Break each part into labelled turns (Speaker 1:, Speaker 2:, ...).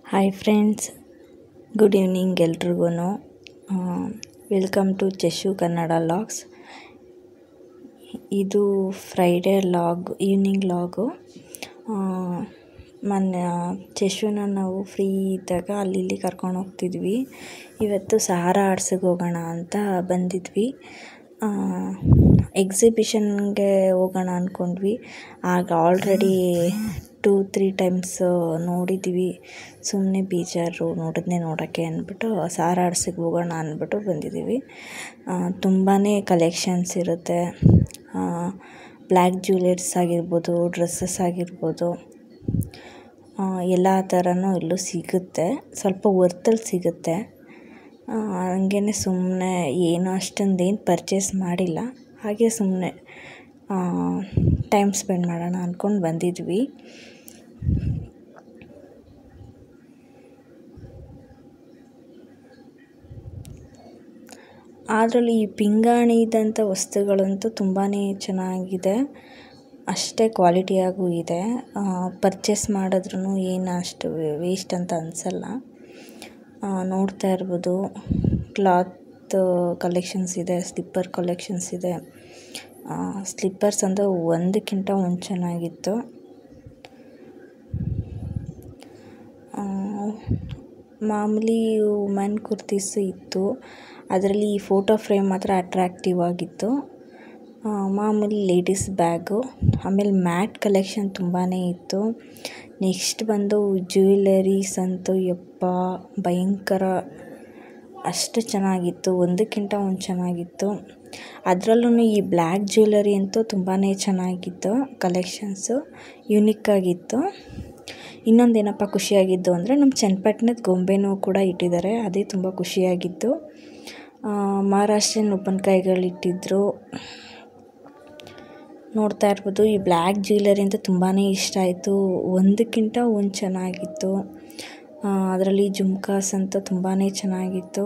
Speaker 1: hi friends good evening ಎಲ್ರಿಗೂ welcome to Cheshu Kannada vlogs ಇದು Friday vlog evening vlog ಮೊನ್ನೆ ಚೆಶುನ ನಾವು ಫ್ರೀ ಇದ್ದಾಗ ಅಲ್ಲಿ ಇಲ್ಲಿ ಕರ್ಕೊಂಡು ಹೋಗ್ತಿದ್ವಿ ಇವತ್ತು ಸಹಾರಾ ಆರ್ಟ್ಸಿಗೆ ಹೋಗೋಣ ಅಂತ ಬಂದಿದ್ವಿ ಎಕ್ಸಿಬಿಷನ್ಗೆ ಹೋಗೋಣ ಅಂದ್ಕೊಂಡ್ವಿ ಆಗ ಆಲ್ರೆಡಿ ಟೂ ತ್ರೀ ಟೈಮ್ಸ್ ನೋಡಿದ್ವಿ ಸುಮ್ಮನೆ ಬೇಜಾರು ನೋಡಿದ್ನೇ ನೋಡೋಕ್ಕೆ ಅಂದ್ಬಿಟ್ಟು ಸಹಾರಾ ಆರ್ಟ್ಸಿಗೆ ಹೋಗೋಣ ಅಂದ್ಬಿಟ್ಟು ಬಂದಿದ್ದೀವಿ ತುಂಬಾ ಕಲೆಕ್ಷನ್ಸ್ ಇರುತ್ತೆ ಬ್ಲ್ಯಾಕ್ ಜ್ಯುವೆಲರ್ಸ್ ಆಗಿರ್ಬೋದು ಡ್ರೆಸ್ಸಸ್ ಆಗಿರ್ಬೋದು ಎಲ್ಲ ಥರನೂ ಇಲ್ಲೂ ಸಿಗುತ್ತೆ ಸ್ವಲ್ಪ ವರ್ತಲ್ಲಿ ಸಿಗುತ್ತೆ ಹಂಗೇ ಸುಮ್ಮನೆ ಏನು ಅಷ್ಟೊಂದು ಏನು ಪರ್ಚೇಸ್ ಮಾಡಿಲ್ಲ ಹಾಗೆ ಸುಮ್ಮನೆ ಟೈಮ್ ಸ್ಪೆಂಡ್ ಮಾಡೋಣ ಅಂದ್ಕೊಂಡು ಬಂದಿದ್ವಿ ಅದರಲ್ಲಿ ಈ ಪಿಂಗಾಣಿದಂಥ ವಸ್ತುಗಳಂತೂ ತುಂಬಾ ಚೆನ್ನಾಗಿದೆ ಅಷ್ಟೇ ಕ್ವಾಲಿಟಿಯಾಗೂ ಇದೆ ಪರ್ಚೇಸ್ ಮಾಡಿದ್ರೂ ಏನು ಅಷ್ಟು ವೇಸ್ಟ್ ಅಂತ ಅನಿಸಲ್ಲ ನೋಡ್ತಾ ಇರ್ಬೋದು ಕ್ಲಾತ್ ಕಲೆಕ್ಷನ್ಸ್ ಇದೆ ಸ್ಲಿಪ್ಪರ್ ಕಲೆಕ್ಷನ್ಸ್ ಇದೆ ಸ್ಲಿಪ್ಪರ್ಸ್ ಅಂದರೆ ಒಂದಕ್ಕಿಂತ ಒಂದು ಚೆನ್ನಾಗಿತ್ತು ಮಾಮೂಲಿ ವುಮೆನ್ ಕುರ್ತೀಸು ಇತ್ತು ಅದರಲ್ಲಿ ಈ ಫೋಟೋ ಫ್ರೇಮ್ ಮಾತ್ರ ಅಟ್ರ್ಯಾಕ್ಟಿವ್ ಆಗಿತ್ತು ಮಾಮೂಲಿ ಲೇಡೀಸ್ ಬ್ಯಾಗು ಆಮೇಲೆ ಮ್ಯಾಟ್ ಕಲೆಕ್ಷನ್ ತುಂಬಾ ಇತ್ತು ನೆಕ್ಸ್ಟ್ ಬಂದು ಜ್ಯುವೆಲರೀಸ್ ಅಂತೂ ಯಪ್ಪಾ ಭಯಂಕರ ಅಷ್ಟು ಚೆನ್ನಾಗಿತ್ತು ಒಂದಕ್ಕಿಂತ ಒಂದು ಚೆನ್ನಾಗಿತ್ತು ಅದರಲ್ಲೂ ಈ ಬ್ಲ್ಯಾಕ್ ಜ್ಯುವೆಲರಿ ಅಂತೂ ತುಂಬಾ ಚೆನ್ನಾಗಿತ್ತು ಕಲೆಕ್ಷನ್ಸು ಯುನಿಕ್ಕಾಗಿತ್ತು ಇನ್ನೊಂದು ಏನಪ್ಪ ಖುಷಿಯಾಗಿದ್ದು ಅಂದರೆ ನಮ್ಮ ಚನ್ನಪಟ್ಟಣದ ಗೊಂಬೆನೂ ಕೂಡ ಇಟ್ಟಿದ್ದಾರೆ ಅದೇ ತುಂಬ ಖುಷಿಯಾಗಿತ್ತು ಮಹಾರಾಷ್ಟ್ರೀಯನ್ ಉಪ್ಪಿನಕಾಯಿಗಳು ಇಟ್ಟಿದ್ದರು ನೋಡ್ತಾ ಇರ್ಬೋದು ಈ ಬ್ಲ್ಯಾಕ್ ಜ್ಯುವೆಲರಿ ಅಂತ ತುಂಬಾ ಇಷ್ಟ ಆಯಿತು ಒಂದಕ್ಕಿಂತ ಒಂದು ಚೆನ್ನಾಗಿತ್ತು ಅದರಲ್ಲಿ ಜುಮ್ಕಾಸ್ ಅಂತ ತುಂಬಾ ಚೆನ್ನಾಗಿತ್ತು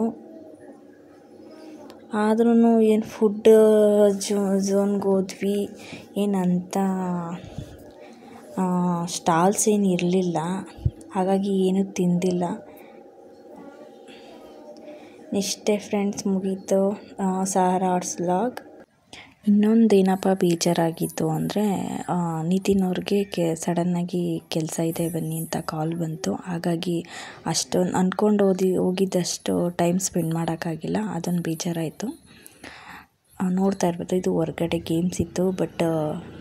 Speaker 1: ಆದ್ರೂ ಏನು ಫುಡ್ ಜೋ ಝೋನ್ಗೆ ಹೋದ್ವಿ ಏನಂತ ಸ್ಟಾಲ್ಸ್ ಏನು ಇರಲಿಲ್ಲ ಹಾಗಾಗಿ ಏನೂ ತಿಂದಿಲ್ಲ ಇಷ್ಟೇ ಫ್ರೆಂಡ್ಸ್ ಮುಗೀತು ಸಹಾರಾ ಆರ್ಟ್ಸ್ ಲಾಗ್ ಇನ್ನೊಂದು ಏನಪ್ಪ ಬೇಜಾರಾಗಿತ್ತು ಅಂದರೆ ನಿತಿನ್ ಅವ್ರಿಗೆ ಕೆ ಸಡನ್ನಾಗಿ ಕೆಲಸ ಇದೆ ಬನ್ನಿ ಅಂತ ಕಾಲ್ ಬಂತು ಹಾಗಾಗಿ ಅಷ್ಟೊಂದು ಅಂದ್ಕೊಂಡು ಓದಿ ಹೋಗಿದ್ದಷ್ಟು ಟೈಮ್ ಸ್ಪೆಂಡ್ ಮಾಡೋಕ್ಕಾಗಿಲ್ಲ ಅದೊಂದು ಬೇಜಾರಾಯಿತು ನೋಡ್ತಾ ಇರ್ಬೋದು ಇದು ಹೊರ್ಗಡೆ ಗೇಮ್ಸ್ ಇತ್ತು ಬಟ್